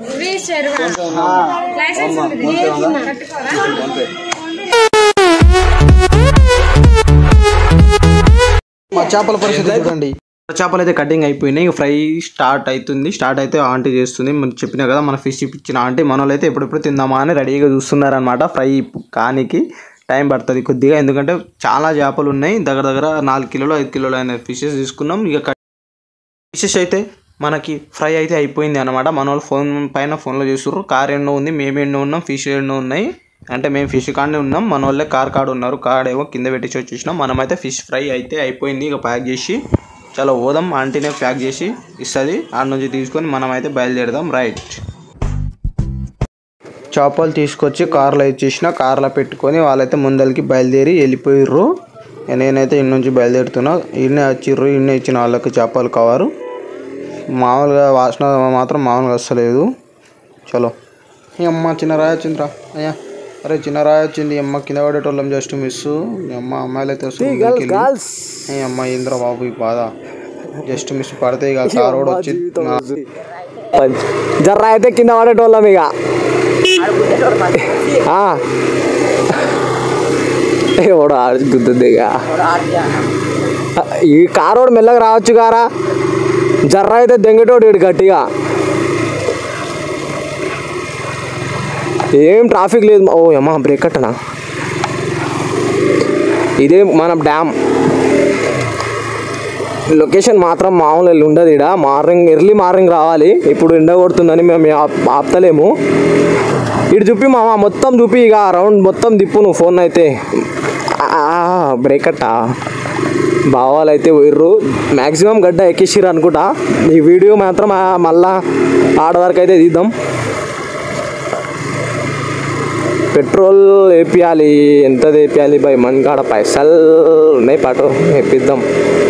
B: మా చేపల పరిస్థితి చూడండి చేపలు అయితే కటింగ్ అయిపోయినాయి ఇక ఫ్రై స్టార్ట్ అవుతుంది స్టార్ట్ అయితే ఆంటీ చేస్తుంది మనం చెప్పినా కదా మన ఫిష్ ఇచ్చిన ఆంటీ మన వాళ్ళు అయితే ఎప్పుడెప్పుడు తిందామా అని రెడీగా చూస్తున్నారనమాట ఫ్రై కానికి టైం పడుతుంది కొద్దిగా ఎందుకంటే చాలా చేపలు ఉన్నాయి దగ్గర దగ్గర నాలుగు కిలోలు ఐదు కిలోలు అయిన ఫిషెస్ తీసుకున్నాం ఇక ఫిషెస్ అయితే మనకి ఫ్రై అయితే అయిపోయింది అనమాట మన వాళ్ళు ఫోన్ పైన ఫోన్లో చూస్తుర్రు కార్ ఎన్నో ఉంది మేము ఎన్నో ఉన్నాం ఫిష్ ఎన్నో ఉన్నాయి అంటే మేము ఫిష్ కాడనే ఉన్నాం మన వాళ్ళే కార్ కాడ ఉన్నారు కార్ ఏమో కింద పెట్టేసి వచ్చేసినాం మనమైతే ఫిష్ ఫ్రై అయితే అయిపోయింది ఇక ప్యాక్ చేసి చాలా పోదాం ఆంటీనే ప్యాక్ చేసి ఇస్తుంది ఆడ నుంచి తీసుకొని మనం అయితే బయలుదేరదాం రైట్ చేపలు తీసుకొచ్చి కార్లో ఇచ్చేసిన కార్లో పెట్టుకొని వాళ్ళైతే ముందరికి బయలుదేరి వెళ్ళిపోయిర్రు ఇక నేనైతే ఇన్ని నుంచి బయలుదేరుతున్నా ఇన్నే వచ్చిర్రు ఇన్నే ఇచ్చిన వాళ్ళకి చేపలు కవరు మామూలుగా వాసన మాత్రం మామూలుగా వస్తలేదు చలో ఈ అమ్మ చిన్న రాయి వచ్చిందిరా అయ్యా అరే చిన్న రాయి వచ్చింది ఈ అమ్మ కింద పడేటోళ్ళం జస్ట్ మిస్ ఈ అమ్మ అమ్మాయిలు అయితే వస్తుంది ముందుకెళ్ళి. ఈ అమ్మ ఇంద్ర బాబు ఈ బాధ జస్ట్ మిస్ పడితే ఇక కారు కూడా వచ్చి
D: పంచ్ జర్ర అయితే కింద పడేటోళ్ళం ఇక ఆ. ఎవడు ఆడి గుద్దుద్ది ఇక ఈ కారోడు మెల్లగా రావచ్చు కారా జర్ర అయితే దెంగటోడు ఈడు గట్టిగా ఏం ట్రాఫిక్ లేదు ఓ అమ్మా బ్రేక్ కట్టనా ఇదే మన డ్యామ్ లొకేషన్ మాత్రం మామూలు ఉండదు ఇక్కడ మార్నింగ్ ఎర్లీ మార్నింగ్ రావాలి ఇప్పుడు ఎండ కొడుతుందని మేము ఆప్- ఆపుతలేము ఇటు చూపి మామ మొత్తం చూపి ఇక రౌండ్ మొత్తం తిప్పు నువ్వు ఫోన్ అయితే బ్రేక్ అట్టా బావాలు అయితే పోయిర్రు మ్యాక్సిమం గడ్డ ఎక్కేసిర్రు అనుకుంటా ఈ వీడియో మాత్రం ఆ మళ్ళా ఆడ వరకు అయితే తీద్దాం పెట్రోల్ వేపియాలి ఎంత వేపియాలి బై మన కాడ పైసలు ఉన్నాయి పాటు వేపిద్దాం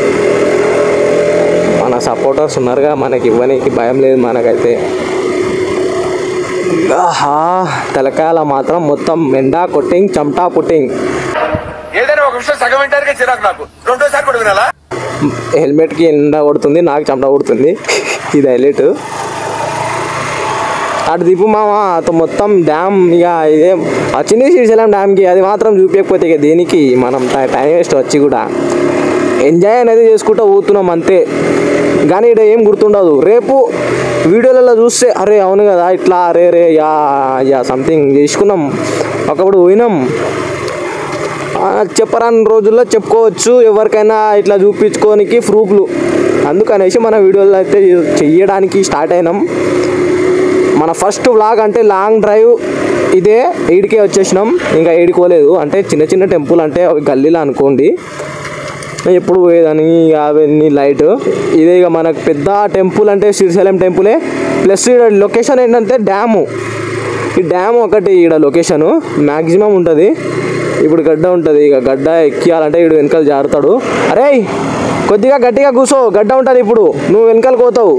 D: మన సపోర్టర్స్ ఉన్నారుగా మనకి ఇవ్వనీకి భయం లేదు మనకైతే ఆహా తెలకాయల మాత్రం మొత్తం మెండా కొట్టింగ్ చమటా పుట్టింగ్
E: ఏదైనా ఒక విషయం సగం వింటానికి చిరాకు నాకు రెండోసారి కూడా వినాలా
D: హెల్మెట్కి ఎండ కొడుతుంది నాకు చెమట కొడుతుంది ఇది హైలైట్ అటు దిప్పు మామ అటు మొత్తం డ్యామ్ ఇక ఇదే వచ్చింది శ్రీశైలం డ్యామ్కి అది మాత్రం చూపించకపోతే ఇక దేనికి మనం టై- టైం వేస్ట్ వచ్చి కూడా ఎంజాయ్ అనేది చేసుకుంటూ పోతున్నాం అంతే కానీ ఇక్కడ ఏం గుర్తుండదు రేపు వీడియోలలో చూస్తే అరే అవును కదా ఇట్లా అరే రే యా యా సంథింగ్ చేసుకున్నాం ఒకప్పుడు పోయినాం ఆ, చెప్పరాని రోజుల్లో చెప్పుకోవచ్చు ఎవరికైనా ఇట్లా చూపించుకోనికి ప్రూఫ్లు అందుకనేసి మన వీడియోలు అయితే చెయ్యడానికి స్టార్ట్ అయినాం మన ఫస్ట్ వ్లాగ్ అంటే లాంగ్ డ్రైవ్ ఇదే ఏడికే వచ్చేసినాం ఇంకా ఏడుకోలేదు అంటే చిన్న చిన్న టెంపుల్ అంటే అవి గల్లీలో అనుకోండి ఎప్పుడు పోయేదని ఇక అవన్నీ లైట్ ఇదే ఇక మనకు పెద్ద టెంపుల్ అంటే శ్రీశైలం టెంపులే ప్లస్ ఇక్కడ లొకేషన్ ఏంటంటే డ్యాము ఈ డ్యామ్ ఒకటి ఇక్కడ లొకేషను మ్యాక్సిమం ఉంటుంది ఇప్పుడు గడ్డ ఉంటుంది ఇక గడ్డ ఎక్కియాలంటే ఇడు వెనకాల జారుతాడు అరే కొద్దిగా గట్టిగా కూసో గడ్డ ఉంటుంది ఇప్పుడు నువ్వు వెనకాల పోతావు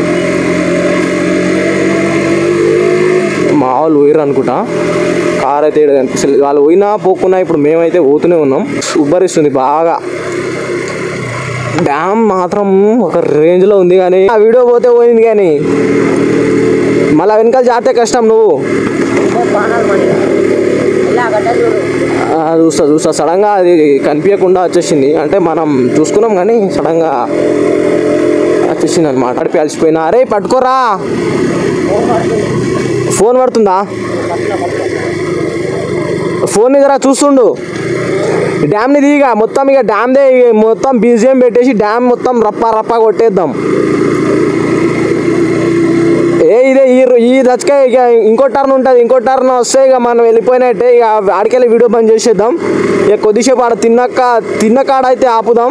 D: మా వాళ్ళు పోయిర్రు అనుకుంటా కార్ అయితే ఈడ కనిపిస్తుంది వాళ్ళు పోయినా పోకున్నా ఇప్పుడు మేమైతే పోతూనే ఉన్నాం ఉబ్బరిస్తుంది బాగా డ్యామ్ మాత్రం ఒక రేంజ్లో ఉంది కానీ ఆ వీడియో పోతే పోయింది కానీ మళ్ళీ వెనకాల జాతే కష్టం నువ్వు ఆ, చూస్తా చూస్తా సడన్గా అది కనిపించకుండా వచ్చేసింది అంటే మనం చూసుకున్నాం కానీ సడన్గా వచ్చేసింది అనమాట అడిపి అలసిపోయినా అరే పట్టుకోరా ఫోన్ పడుతుందా ఫోన్ జరా చూస్తుండు డ్యామ్ని దిగా మొత్తం ఇక డ్యామ్దే ఇక మొత్తం బీజిఎం పెట్టేసి డ్యామ్ మొత్తం రప్ప రప్ప కొట్టేద్దాం ఏ ఇదే ఈ రో- ఈ దచ్చకే ఇక ఇంకో టర్న్ ఉంటుంది ఇంకో టర్న్ వస్తే ఇక మనం వెళ్ళిపోయినట్టే ఇక ఆడికెళ్ళి వీడియో బంద్ చేసేద్దాం ఇక కొద్దిసేపు ఆడ తిన్నాక తిన్న కాడ అయితే ఆపుదాం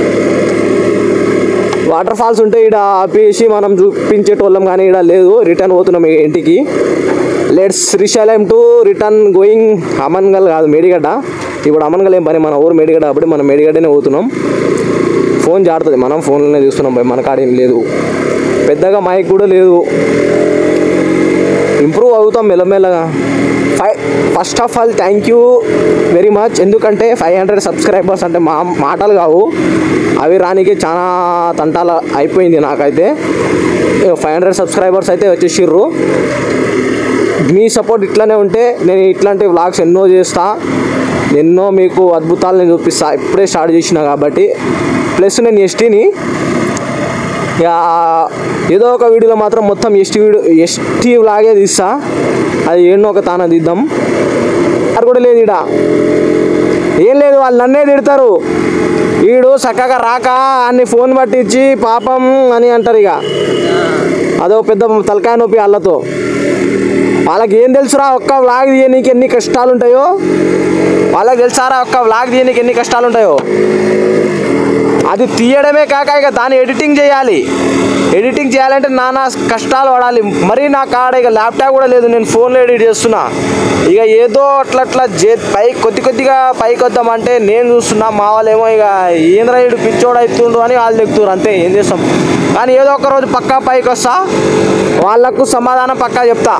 D: వాటర్ ఫాల్స్ ఉంటే ఇక్కడ ఆపేసి మనం చూపించేటోళ్ళం కానీ ఇక్కడ లేదు రిటర్న్ పోతున్నాం ఇక ఇంటికి let's Srisailam to return going Amangal కాదు మేడిగడ్డ ఇప్పుడు అమన్గల్ ఏం పని మన ఊరు మేడిగడ్డ కాబట్టి మనం మేడిగడ్డనే పోతున్నాం ఫోన్ జారుతుంది మనం ఫోన్లోనే చూస్తున్నాం భయ్ మన కాడ ఏం లేదు పెద్దగా మైక్ కూడా లేదు ఇంప్రూవ్ అవుతాం మెల్లమెల్లగా five first of all thank you very much ఎందుకంటే ఫైవ్ హండ్రెడ్ సబ్స్క్రైబర్స్ అంటే మా మాటలు కావు అవి రానికి చాలా తంటాల అయిపోయింది నాకైతే ఫైవ్ హండ్రెడ్ సబ్స్క్రైబర్స్ అయితే వచ్చేసిర్రు మీ సపోర్ట్ ఇట్లానే ఉంటే నేను ఇట్లాంటి వ్లాగ్స్ ఎన్నో చేస్తా ఎన్నో మీకు అద్భుతాలు నేను చూపిస్తా ఇప్పుడే స్టార్ట్ చేసిన కాబట్టి ప్లస్ నేను ఎస్టీని ఇక ఏదో ఒక వీడియోలో మాత్రం మొత్తం ఎస్టీ వీడియో ఎస్టీ లాగే తీస్తా అది ఏంటో ఒక తాన తీద్దాం అది కూడా లేదు ఈడ ఏం లేదు వాళ్ళు నన్నే తిడతారు వీడు చక్కగా రాక అన్ని ఫోన్ పట్టించి పాపం అని అంటారు ఇక అదో పెద్ద తలకాయ నొప్పి వాళ్ళతో వాళ్ళకి ఏం తెలుసురా ఒక్క వ్లాగ్ తీయనీకి ఎన్ని కష్టాలు ఉంటాయో వాళ్ళకి తెలుసారా ఒక్క వ్లాగ్ తీయనీకి ఎన్ని కష్టాలు ఉంటాయో అది తీయడమే కాక ఇక దాన్ని ఎడిటింగ్ చేయాలి ఎడిటింగ్ చేయాలంటే నానా కష్టాలు పడాలి మరీ నా కాడ ఇక ల్యాప్టాప్ కూడా లేదు నేను ఫోన్లో ఎడిట్ చేస్తున్నా ఇక ఏదో అట్లా అట్లా జే పై కొద్ది కొద్దిగా పైకి వద్దామంటే నేను చూస్తున్నా మా వాళ్ళేమో ఇక ఏంద్రా ఇడు పిచ్చోడు అవుతుండు అని వాళ్ళు చెప్తున్నారు అంతే ఏం చేస్తాం కానీ ఏదో ఒక రోజు పక్కా పైకి వస్తా వాళ్ళకు సమాధానం పక్కా చెప్తా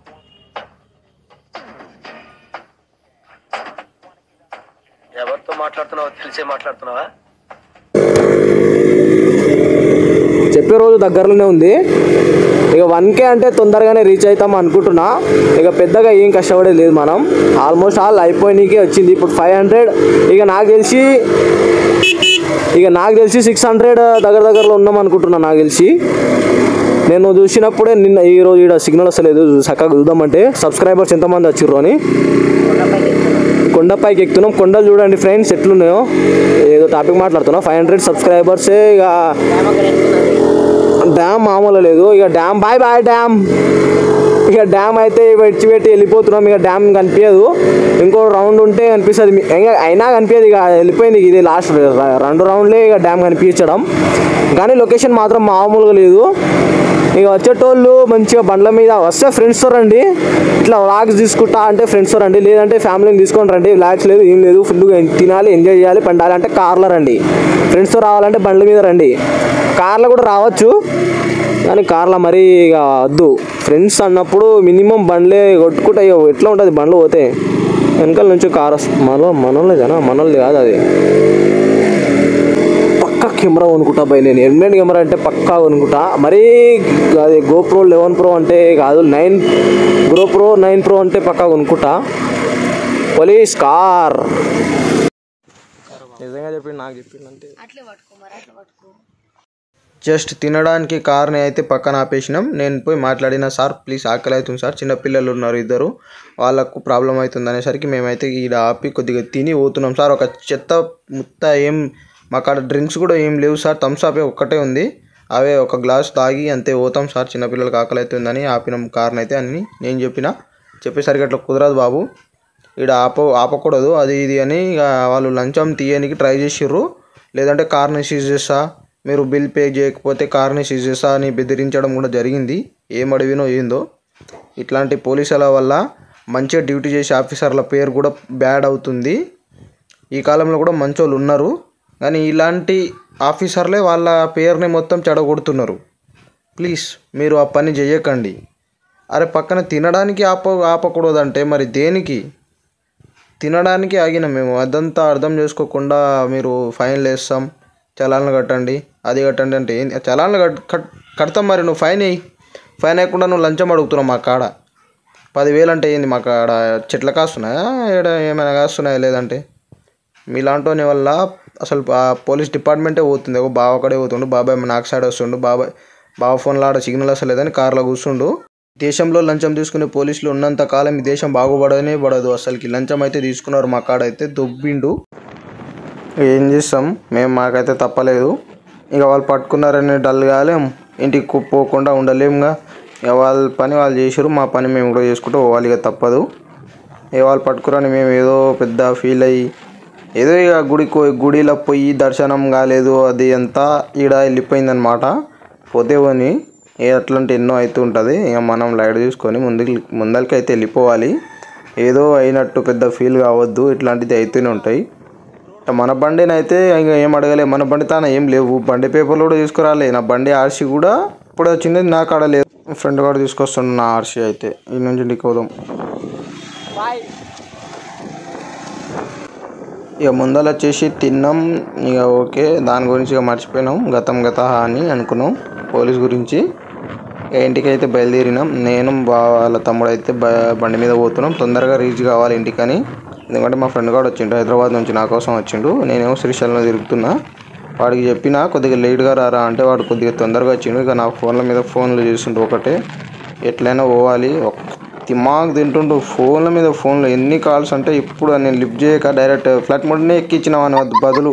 K: ఎవరితో మాట్లాడుతున్నావో తెలిసే మాట్లాడుతున్నావా
D: చెప్పే రోజు దగ్గరలోనే ఉంది ఇక వన్ కే అంటే తొందరగానే రీచ్ అవుతాం అనుకుంటున్నా ఇక పెద్దగా ఏం కష్టపడేది లేదు మనం ఆల్మోస్ట్ ఆల్ అయిపోయినకే వచ్చింది ఇప్పుడు ఫైవ్ హండ్రెడ్ ఇక నాకు తెలిసి ఇక నాకు తెలిసి సిక్స్ హండ్రెడ్ దగ్గర దగ్గరలో ఉన్నాం అనుకుంటున్నా నాకు తెలిసి నేను చూసినప్పుడే నిన్న ఈ రోజు ఇక్కడ సిగ్నల్ వస్తలేదు చక్కగా చూద్దామంటే సబ్స్క్రైబర్స్ ఎంతమంది వచ్చిర్రు అని కొండపైకి ఎక్కుతున్నాం కొండలు చూడండి ఫ్రెండ్స్ ఎట్లున్నాయో ఏదో టాపిక్ మాట్లాడుతున్నాం ఫైవ్ హండ్రెడ్ సబ్స్క్రైబర్సే ఇక డ్యామ్ మామూలు లేదు ఇక డ్యామ్ బాయ్ బాయ్ డ్యామ్ ఇక డ్యామ్ అయితే పెట్టి పెట్టి వెళ్ళిపోతున్నాం ఇక డ్యామ్ కనిపించదు ఇంకో రౌండ్ ఉంటే కనిపిస్తుంది మీ- ఇంకా అయినా కనిపించదు ఇక వెళ్ళిపోయింది ఇది లాస్ట్ రెండు రౌండ్లే ఇక డ్యామ్ కనిపించడం కానీ లొకేషన్ మాత్రం మామూలుగా లేదు ఇక వచ్చేటోళ్ళు మంచిగా బండ్ల మీద వస్తే ఫ్రెండ్స్తో రండి ఇట్లా వ్లాగ్స్ తీసుకుంటా అంటే ఫ్రెండ్స్తో రండి లేదంటే ఫ్యామిలీని తీసుకొని రండి వ్లాగ్స్ లేదు ఏం లేదు ఫుల్గా తినాలి ఎంజాయ్ చేయాలి పండాలి అంటే కార్లో రండి ఫ్రెండ్స్తో రావాలంటే బండ్ల మీద రండి కార్లో కూడా రావచ్చు కానీ కార్లో మరీ ఇక వద్దు ఫ్రెండ్స్ అన్నప్పుడు మినిమం బండ్లే కొట్టుకుంటే అయ్యో ఎట్లా ఉంటుంది బండ్లు పోతే వెనకాల నుంచి కార్ వస్తుంది మనలో మనోళ్ళేనా మనోళ్ళది కాదు అది పక్కా కెమెరా కొనుక్కుంటా బై నేను ఎనిమిది కెమెరా అంటే పక్కా కొనుక్కుంటా మరీ అది గోప్రో లెవెన్ ప్రో అంటే కాదు నైన్ గ్రోప్రో నైన్ ప్రో అంటే పక్కా కొనుక్కుంటా పోలీస్ కార్ నిజంగా చెప్పి నాకు చెప్పిందంటే
J: అట్లే పట్టుకో మరి అట్లా పట్టుకో
B: జస్ట్ తినడానికి కార్ని అయితే పక్కన ఆపేసినాం నేను పోయి మాట్లాడిన సార్ ప్లీజ్ ఆకలి అవుతుంది సార్ చిన్న పిల్లలు ఉన్నారు ఇద్దరు వాళ్ళకు ప్రాబ్లం అవుతుంది అనేసరికి మేమైతే ఈడ ఆపి కొద్దిగా తిని పోతున్నాం సార్ ఒక చెత్త ముత్త ఏం మా కాడ డ్రింక్స్ కూడా ఏం లేవు సార్ థమ్స్ అప్ ఒక్కటే ఉంది అవే ఒక గ్లాస్ తాగి అంతే పోతాం సార్ చిన్నపిల్లలకి ఆకలి అవుతుందని ఆపినాం కార్ని అయితే అని నేను చెప్పిన చెప్పేసరికి అట్లా కుదరదు బాబు ఇక్కడ ఆప ఆపకూడదు అది ఇది అని ఇక వాళ్ళు లంచం తీయడానికి ట్రై చేసిర్రు లేదంటే కార్ని సీజ్ చేస్తా మీరు బిల్ పే చేయకపోతే కార్ని సీజ్ చేస్తా అని బెదిరించడం కూడా జరిగింది ఏం అడిగినో ఏందో ఇట్లాంటి పోలీసుల వల్ల మంచిగా డ్యూటీ చేసే ఆఫీసర్ల పేరు కూడా బ్యాడ్ అవుతుంది ఈ కాలంలో కూడా మంచోళ్ళు ఉన్నారు కానీ ఇలాంటి ఆఫీసర్లే వాళ్ళ పేరుని మొత్తం చెడగొడుతున్నారు ప్లీజ్ మీరు ఆ పని చేయకండి అరే పక్కన తినడానికి ఆప ఆపకూడదంటే మరి దేనికి తినడానికి ఆగినాం మేము అదంతా అర్థం చేసుకోకుండా మీరు ఫైన్లు వేస్తాం చలాన్లు కట్టండి అది కట్టండి అంటే ఏంది చలాన్లు కట్ కట్- కడతాం మరి నువ్వు ఫైన్ వేయి ఫైన్ వేయకుండా నువ్వు లంచం అడుగుతున్నావు మా కాడ పదివేలు అంటే ఏంది మా కాడ చెట్ల కాస్తున్నాయా ఏడ ఏమైనా కాస్తున్నాయా లేదంటే మీలాంటి వల్ల అసలు ఆ పోలీస్ డిపార్ట్మెంటే పోతుంది ఒక బావ కడే పోతుండు బాబాయ్ నాకు సైడ్ వస్తుండు బాబాయ్ బావ ఫోన్లో ఆడ సిగ్నల్ వస్తలేదని కార్లో కూర్చుండు దేశంలో లంచం తీసుకునే పోలీసులు ఉన్నంత కాలం ఈ దేశం బాగుపడనే పడదు అసలుకి లంచం అయితే తీసుకున్నారు మా కాడైతే దొబ్బిండు ఏం చేస్తాం మేము మాకైతే తప్పలేదు ఇక వాళ్ళు పట్టుకున్నారని డల్ కాలేం ఇంటికి కు- పోకుండా ఉండలేముగా ఇక వాళ్ళ పని వాళ్ళు చేసారు మా పని మేము కూడా చేసుకుంటూ పోవాలి ఇక తప్పదు ఇక వాళ్ళు పట్టుకురని మేము ఏదో పెద్ద ఫీల్ అయ్యి ఏదో ఇక గుడికి పోయి- గుడిలో పోయి దర్శనం కాలేదు అది అంతా ఈడ వెళ్ళిపోయిందనమాట పోతే పోని ఏ అట్లాంటి ఎన్నో అవుతూ ఉంటుంది ఇక మనం లైట్ తీసుకొని ముందుకి ముందరికి అయితే వెళ్ళిపోవాలి ఏదో అయినట్టు పెద్ద ఫీల్ కావద్దు ఇట్లాంటిది అవుతూనే ఉంటాయి ఇక మన బండిని అయితే ఇంకా ఏం అడగలే మన బండి తాన ఏం లేవు బండి పేపర్లు కూడా తీసుకురాలే నా బండి ఆర్సీ కూడా ఇప్పుడు వచ్చింది నా కాడ లేదు ఫ్రెండ్ కూడా తీసుకొస్తుండు నా ఆర్సీ అయితే ఈ నుంచి ఇంటికి పోదాం ఇక ముందర వచ్చేసి తిన్నాం ఇక ఓకే దాని గురించి ఇక మర్చిపోయినాం గతం గత అని అనుకున్నాం పోలీస్ గురించి ఇక ఇంటికి అయితే బయలుదేరినాం నేను బా- వాళ్ళ తమ్ముడు అయితే బ- బండి మీద పోతున్నాం తొందరగా రీచ్ కావాలి ఇంటికని ఎందుకంటే మా ఫ్రెండ్ కూడా వచ్చిండు హైదరాబాద్ నుంచి నా కోసం వచ్చిండు నేనేమో శ్రీశైలంలో తిరుగుతున్నా వాడికి చెప్పినా కొద్దిగా లేట్గా రారా అంటే వాడు కొద్దిగా తొందరగా వచ్చిండు ఇక నా ఫోన్ల మీద ఫోన్లు చేస్తుండు ఒకటే ఎట్లయినా పోవాలి ఒక్క దిమాగ్ తింటుండు ఫోన్ల మీద ఫోన్లు ఎన్ని కాల్స్ అంటే ఇప్పుడు నేను లిఫ్ట్ చేయక డైరెక్ట్ ఫ్లైట్ మోడ్నే ఎక్కించినామని బదులు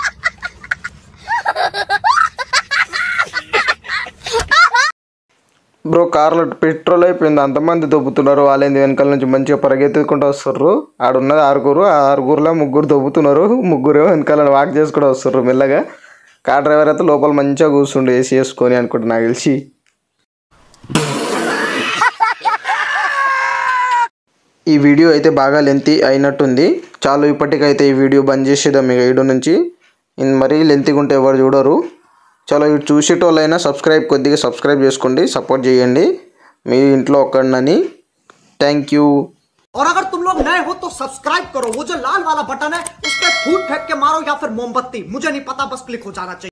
B: బ్రో కార్లో పెట్రోల్ అయిపోయింది అంతమంది దొబ్బుతున్నారు వాళ్ళేంది వెనకాల నుంచి మంచిగా పరిగెత్తుకుంటూ వస్తుర్రు ఆడున్నది ఆరుగురు ఆ ఆరుగురులో ముగ్గురు దొబ్బుతున్నారు ముగ్గురు వెనకాల వాక్ చేసుకుంటూ వస్తుర్రు మెల్లగా కార్ డ్రైవర్ అయితే లోపల మంచిగా కూర్చుండు ఏసీ వేసుకొని అనుకుంటా నాకు తెలిసి ఈ వీడియో అయితే బాగా లెంతీ అయినట్టుంది చాలు ఇప్పటికైతే ఈ వీడియో బంద్ చేసేద్దాం ఇక వీడియో నుంచి ఇన్ మరీ లెంతీగా ఉంటే ఎవరు చూడరు చలో ఇటు చూసేటోళ్ళైనా సబ్స్క్రైబ్ కొద్దిగా సబ్స్క్రైబ్ చేసుకోండి సపోర్ట్ చేయండి మీ ఇంట్లో ఒక్కడినని థ్యాంక్ యూ
F: और अगर तुम लोग नए हो तो सब्सक्राइब करो वो जो लाल वाला बटन है उस पर फूट फेंक के मारो या फिर मोमबत्ती मुझे नहीं पता बस क्लिक हो जाना चाहिए